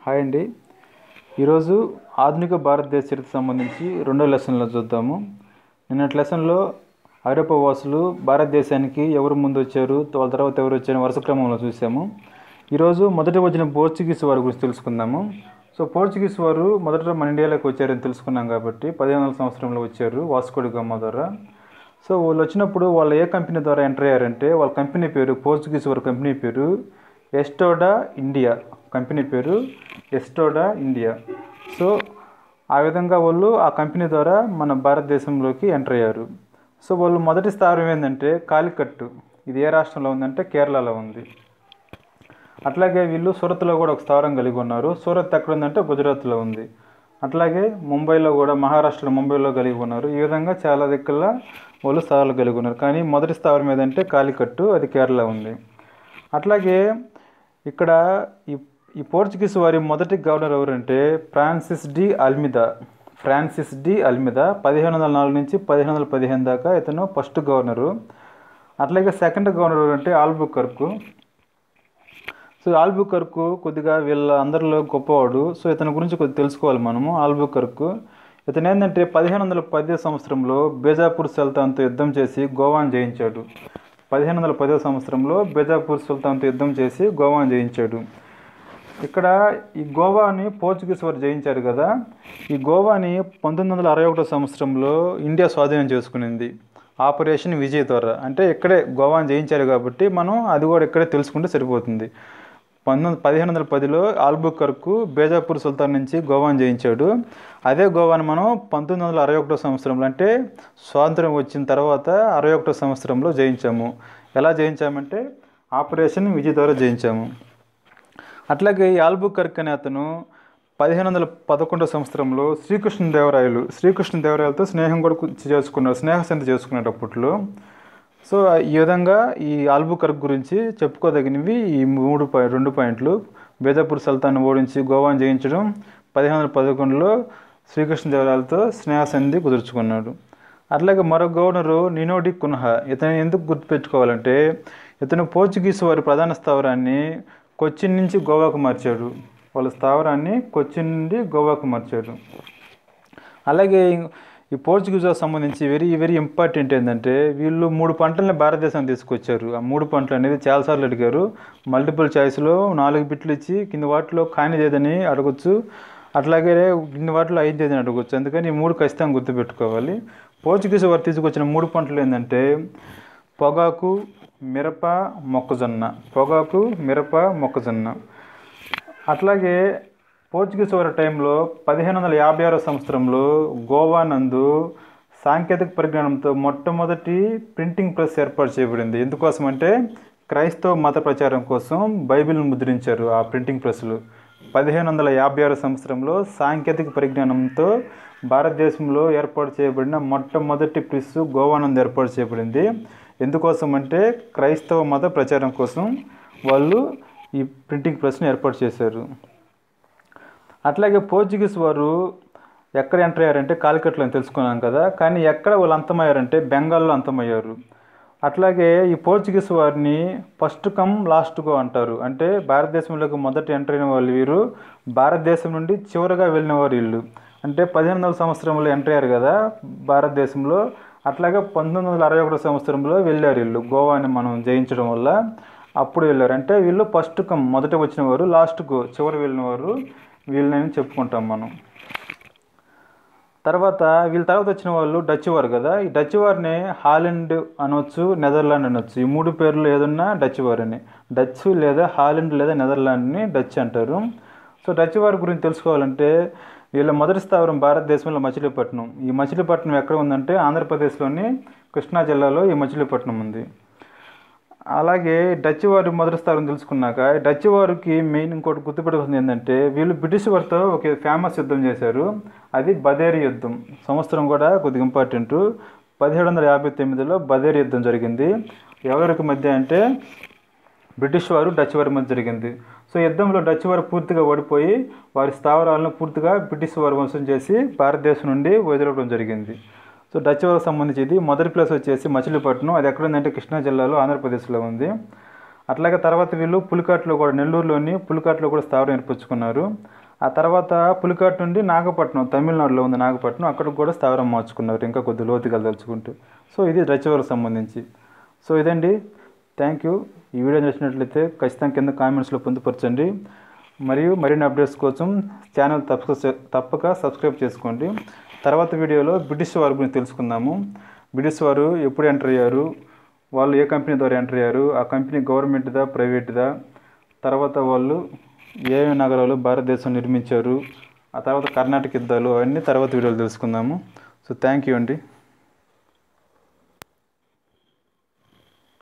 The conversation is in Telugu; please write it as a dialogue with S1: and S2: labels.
S1: హాయ్ అండి ఈరోజు ఆధునిక భారతదేశ చరిత్ర సంబంధించి రెండో లెసన్లో చూద్దాము నిన్నటి లెసన్లో ఐరోపా వాసులు భారతదేశానికి ఎవరు ముందు వచ్చారు వాళ్ళ తర్వాత ఎవరు వచ్చారు వరుస క్రమంలో చూసాము ఈరోజు మొదట వచ్చిన పోర్చుగీస్ వారి గురించి తెలుసుకుందాము సో పోర్చుగీస్ వారు మొదట మన ఇండియాలోకి వచ్చారని తెలుసుకున్నాం కాబట్టి పదిహేను వందల సంవత్సరంలో వచ్చారు వాస్కోడి గమ్మ ద్వారా సో వాళ్ళు వచ్చినప్పుడు వాళ్ళు ఏ కంపెనీ ద్వారా ఎంటర్ అయ్యారంటే వాళ్ళ కంపెనీ పేరు పోర్చుగీస్ వారి కంపెనీ పేరు ఎస్టోడా ఇండియా కంపెనీ పేరు ఎస్టోడా ఇండియా సో ఆ విధంగా వాళ్ళు ఆ కంపెనీ ద్వారా మన భారతదేశంలోకి ఎంటర్ అయ్యారు సో వాళ్ళు మొదటి స్థావరం ఏంటంటే కాలికట్టు ఇది ఏ రాష్ట్రంలో ఉందంటే కేరళలో ఉంది అట్లాగే వీళ్ళు సూరత్లో కూడా ఒక స్థావరం కలిగి ఉన్నారు సూరత్ ఎక్కడ ఉందంటే గుజరాత్లో ఉంది అట్లాగే ముంబైలో కూడా మహారాష్ట్ర ముంబైలో కలిగి ఉన్నారు ఈ విధంగా చాలా దిక్కుల్లో వాళ్ళు స్థావరాలు కలిగి ఉన్నారు కానీ మొదటి స్థావరం ఏదంటే కాలికట్టు అది కేరళ ఉంది అట్లాగే ఇక్కడ ఈ ఈ పోర్చుగీస్ వారి మొదటి గవర్నర్ ఎవరంటే Francis de Almeida Francis de Almeida పదిహేను వందల నాలుగు నుంచి పదిహేను వందల పదిహేను దాకా ఇతను ఫస్ట్ గవర్నరు అట్లాగే సెకండ్ గవర్నర్ ఎవరంటే ఆల్బుకర్కు సో ఆల్బుకర్కు కొద్దిగా వీళ్ళ అందరిలో గొప్పవాడు సో ఇతని గురించి కొద్దిగా తెలుసుకోవాలి మనము ఆల్బుకర్కు ఇతను ఏంటంటే పదిహేను వందల పదో సంవత్సరంలో బేజాపూర్ సుల్తాన్తో యుద్ధం చేసి గోవాను జయించాడు పదిహేను వందల పదో సంవత్సరంలో బేజాపూర్ సుల్తాన్తో యుద్ధం చేసి గోవాను జయించాడు ఇక్కడ ఈ గోవాని పోర్చుగీస్ వారు జయించారు కదా ఈ గోవాని పంతొమ్మిది వందల అరవై ఒకటో సంవత్సరంలో ఇండియా స్వాధీనం చేసుకునింది ఆపరేషన్ విజయ్ ద్వారా అంటే ఇక్కడే గోవాని జయించారు కాబట్టి మనం అది కూడా ఇక్కడే తెలుసుకుంటే సరిపోతుంది పంతొమ్మిది పదిహేను వందల పదిలో ఆల్బుకర్కు బేజాపూర్ సుల్తాన్ నుంచి గోవాని జయించాడు అదే గోవాని మనం పంతొమ్మిది వందల అరవై ఒకటో సంవత్సరంలో అంటే స్వాతంత్రం వచ్చిన తర్వాత అరవై ఒకటో సంవత్సరంలో జయించాము ఎలా జయించామంటే ఆపరేషన్ విజయ్ ద్వారా జయించాము అట్లాగే ఈ ఆల్బుకర్క్ అనే అతను పదిహేను వందల పదకొండో సంవత్సరంలో శ్రీకృష్ణదేవరాయలు శ్రీకృష్ణదేవరాయలతో స్నేహం కూడా చేసుకున్నారు స్నేహ సంధి చేసుకున్నారు అప్పట్లో సో ఈ విధంగా ఈ ఆల్బుకర్క్ గురించి చెప్పుకోదగినవి ఈ మూడు పాయింట్ రెండు పాయింట్లు బేజాపూర్ సుల్తాన్ ఓడించి గోవాను జయించడం పదిహేను వందల పదకొండులో శ్రీకృష్ణదేవరాయలతో స్నేహ సంధి కుదుర్చుకున్నాడు అట్లాగే మరో గవర్నరు నినోడి కున్హా ఇతను ఎందుకు గుర్తుపెట్టుకోవాలంటే ఇతను పోర్చుగీస్ వారి ప్రధాన స్థావరాన్ని కొచ్చిన్ నుంచి గోవాకు మార్చాడు వాళ్ళ స్థావరాన్ని కొచ్చిన్ నుండి గోవాకు మార్చాడు అలాగే ఈ పోర్చుగీస్ సంబంధించి వెరీ వెరీ ఇంపార్టెంట్ ఏంటంటే వీళ్ళు మూడు పంటలని భారతదేశం తీసుకొచ్చారు ఆ మూడు పంటలు అనేది చాలాసార్లు అడిగారు మల్టిపుల్ చాయిస్లో నాలుగు బిట్లు ఇచ్చి కింద వాటిలో కానిదేదని అడగొచ్చు అట్లాగే కింద వాటిలో ఐదేదని అడగొచ్చు అందుకని ఈ మూడు ఖచ్చితంగా గుర్తుపెట్టుకోవాలి పోర్చుగీస్ వారు తీసుకొచ్చిన మూడు పంటలు ఏంటంటే పొగాకు మిరప మొక్కజొన్న పొగాకు మిరప మొక్కజొన్న అట్లాగే పోర్చుగీస్ వారి టైంలో పదిహేను వందల యాభై ఆరో సంవత్సరంలో గోవా నందు సాంకేతిక పరిజ్ఞానంతో మొట్టమొదటి ప్రింటింగ్ ప్రెస్ ఏర్పాటు చేయబడింది ఎందుకోసం అంటే క్రైస్తవ మత ప్రచారం కోసం బైబిల్ను ముద్రించారు ఆ ప్రింటింగ్ ప్రెస్లు పదిహేను వందల యాభై ఆరు సంవత్సరంలో సాంకేతిక పరిజ్ఞానంతో భారతదేశంలో ఏర్పాటు చేయబడిన మొట్టమొదటి ప్రెస్ గోవానంద్ ఏర్పాటు చేయబడింది ఎందుకోసం అంటే క్రైస్తవ మత ప్రచారం కోసం వాళ్ళు ఈ ప్రింటింగ్ ప్రెస్ని ఏర్పాటు చేశారు అట్లాగే పోర్చుగీస్ వారు ఎక్కడ ఎంటర్ అయ్యారంటే కాలికట్లో అని తెలుసుకున్నాం కదా కానీ ఎక్కడ వాళ్ళు అంతమయ్యారంటే బెంగాల్లో అంతమయ్యారు అట్లాగే ఈ పోర్చుగీస్ వారిని ఫస్ట్ కమ్ లాస్ట్ గో అంటారు అంటే భారతదేశంలోకి మొదట ఎంటర్ అయిన వాళ్ళు వీరు భారతదేశం నుండి చివరగా వెళ్ళిన వారు వీళ్ళు అంటే పదిహేను వందల సంవత్సరంలో ఎంటర్ అయ్యారు కదా భారతదేశంలో అట్లాగే పంతొమ్మిది వందల అరవై ఒకటో సంవత్సరంలో వెళ్ళారు వీళ్ళు గోవాని మనం జయించడం వల్ల అప్పుడు వెళ్ళారు అంటే వీళ్ళు ఫస్ట్ కమ్ మొదట వచ్చిన వారు లాస్ట్ గో చివరి వెళ్ళిన వారు వీళ్ళని చెప్పుకుంటాం మనం తర్వాత వీళ్ళ తర్వాత వచ్చిన వాళ్ళు డచ్ వారు కదా ఈ డచ్ వారిని హాలండ్ అనొచ్చు నెదర్లాండ్ అనొచ్చు ఈ మూడు పేర్లు ఏదన్నా డచ్ వారని డచ్ లేదా హాలండ్ లేదా నెదర్లాండ్ని డచ్ అంటారు సో డచ్ వారి గురించి తెలుసుకోవాలంటే వీళ్ళ మొదటి స్థావరం భారతదేశంలో మచిలీపట్నం ఈ మచిలీపట్నం ఎక్కడ ఉందంటే ఆంధ్రప్రదేశ్లోని కృష్ణా జిల్లాలో ఈ మచిలీపట్నం ఉంది అలాగే డచ్ వారి మొదటి స్థానం తెలుసుకున్నాక డచ్ వారికి మెయిన్ ఇంకోటి గుర్తుపెట్టుకుంది ఏంటంటే వీళ్ళు బ్రిటిష్ వారితో ఒక ఫేమస్ యుద్ధం చేశారు అది బదేరి యుద్ధం సంవత్సరం కూడా కొద్దిగా ఇంపార్టెంట్ పదిహేడు వందల యాభై తొమ్మిదిలో బదేరి యుద్ధం జరిగింది ఎవరికి మధ్య అంటే బ్రిటిష్ వారు డచ్ వారి మధ్య జరిగింది సో యుద్ధంలో డచ్ వారు పూర్తిగా ఓడిపోయి వారి స్థావరాలను పూర్తిగా బ్రిటిష్ వారు వంశం చేసి భారతదేశం నుండి వదిలేయడం జరిగింది సో డచ్ వారికి సంబంధించి ఇది మొదటి ప్లేస్ వచ్చేసి మచిలీపట్నం అది ఎక్కడ ఉందంటే కృష్ణా జిల్లాలో ఆంధ్రప్రదేశ్లో ఉంది అట్లాగే తర్వాత వీళ్ళు పులికాట్లో కూడా నెల్లూరులోని పులికాట్లో కూడా స్థావరం ఏర్పరచుకున్నారు ఆ తర్వాత పులికాట్ నుండి నాగపట్నం తమిళనాడులో ఉంది నాగపట్నం అక్కడ కూడా స్థావరం మార్చుకున్నారు ఇంకా కొద్ది లోతుగా తలుచుకుంటూ సో ఇది రచవరకు సంబంధించి సో ఇదండి థ్యాంక్ యూ ఈ వీడియో నచ్చినట్లయితే ఖచ్చితంగా కింద కామెంట్స్లో పొందుపరచండి మరియు మరిన్ని అప్డేట్స్ కోసం ఛానల్ తప్పక తప్పక సబ్స్క్రైబ్ చేసుకోండి తర్వాత వీడియోలో బ్రిటిష్ వారి గురించి తెలుసుకుందాము బ్రిటిష్ వారు ఎప్పుడు ఎంటర్ అయ్యారు వాళ్ళు ఏ కంపెనీ ద్వారా ఎంటర్ అయ్యారు ఆ కంపెనీ గవర్నమెంట్దా ప్రైవేట్దా తర్వాత వాళ్ళు ఏ ఏ నగరాలు భారతదేశం నిర్మించారు ఆ తర్వాత కర్ణాటక యుద్ధాలు అవన్నీ తర్వాత వీడియోలు తెలుసుకుందాము సో థ్యాంక్ యూ అండి